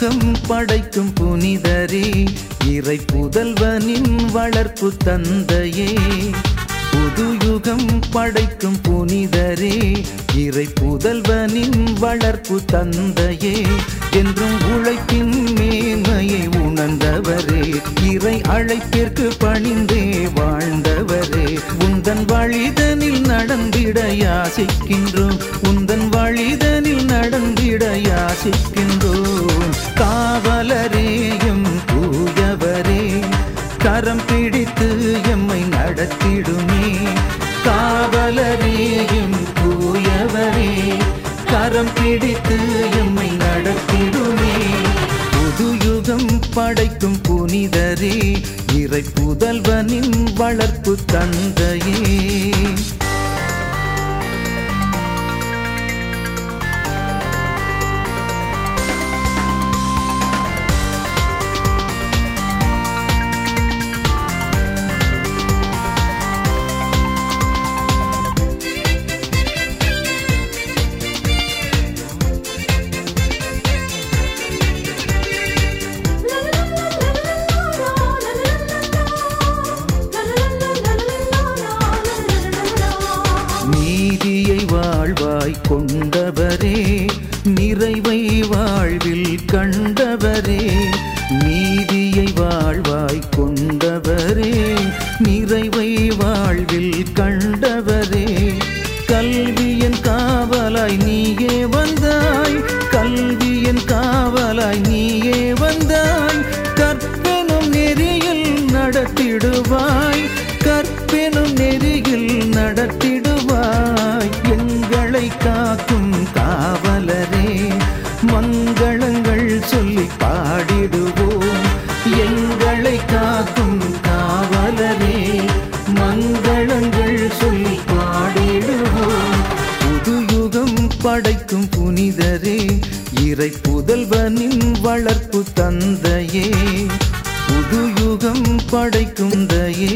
யுகம் படைக்கும் புனிதரே இறை புதல்வனின் வளர்ப்பு தந்தையே புது யுகம் படைக்கும் புனிதரே இறை புதல்வனின் வளர்ப்பு தந்தையே என்றும் உழைப்பின் மேன்மையை உணர்ந்தவரே இறை அழைப்பிற்கு பணிந்தே வாழ்ந்தவரே உந்தன் வழிதனில் நடந்திட யாசிக்கின்றோம் உந்தன் வழிதனில் நடந்திட யாசிக்கின்றோம் காவலரேயும் தூயவரே கரம் பிடித்து எம்மை நடத்திடுமே காவலரேயும் தூயவரே கரம் பிடித்து எம்மை நடத்திடுமே புது யுகம் படைக்கும் புனிதரே இறை புதல்வனின் வளர்ப்பு தந்தையே நீதியை வாழ்வாய் கொண்டவரே நிறைவை வாழ்வில் கண்டவரே நீதியை வாழ்வாய் கொண்டவரே நிறைவை வாழ்வில் கண்டவரே கல்வியின் காவலாய் நீயே வந்தாய் கல்வியின் காவலாய் நீயே வந்தாய் கற்பெனும் நெறியில் நடத்திடுவாய் கற்பெனும் நெறியில் நடத்திடுவாய் எங்களை காக்கும் காவலரே மங்களங்கள் சொல்லி பாடிடுவோம் எங்களை காக்கும் காவலரே மங்களங்கள் சொல்லி பாடிடுவோம் புது யுகம் படைக்கும் புனிதரே இறை புதல்வனின் வளர்ப்பு தந்தையே புது யுகம் படைக்கும் தயே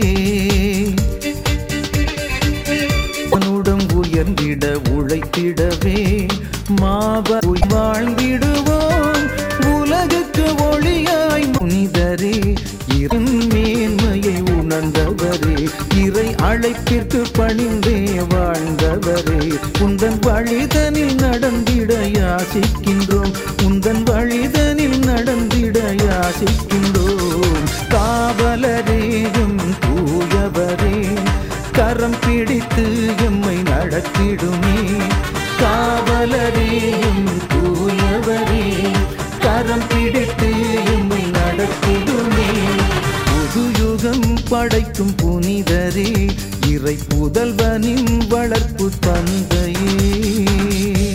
அவனுடன் உயர்ந்திட உழைத்திடவே மாப வாழ்ந்திடுவோம் உலகுக்கு ஒளியாய் புனிதரே இரும் மேன்மையை உணர்ந்தவரே இறை அழைப்பிற்கு பணிந்தே வாழ்ந்தவரே உந்தன் வழிதனில் நடந்திட யாசிக்கின்றோம் உந்தன் வழிதனில் நடந்திட யாசிக்கின்றோம் காவலரேயும் தூயவரே கரம் பிடித்து எம்மை நடத்திடுமே காவலரேயும் தூயவரே கரம் பிடித்து எம்மை நடத்திடுமே புது யுகம் படைக்கும் புனிதரே இறை புதல்வனின் வளர்ப்பு தந்தையே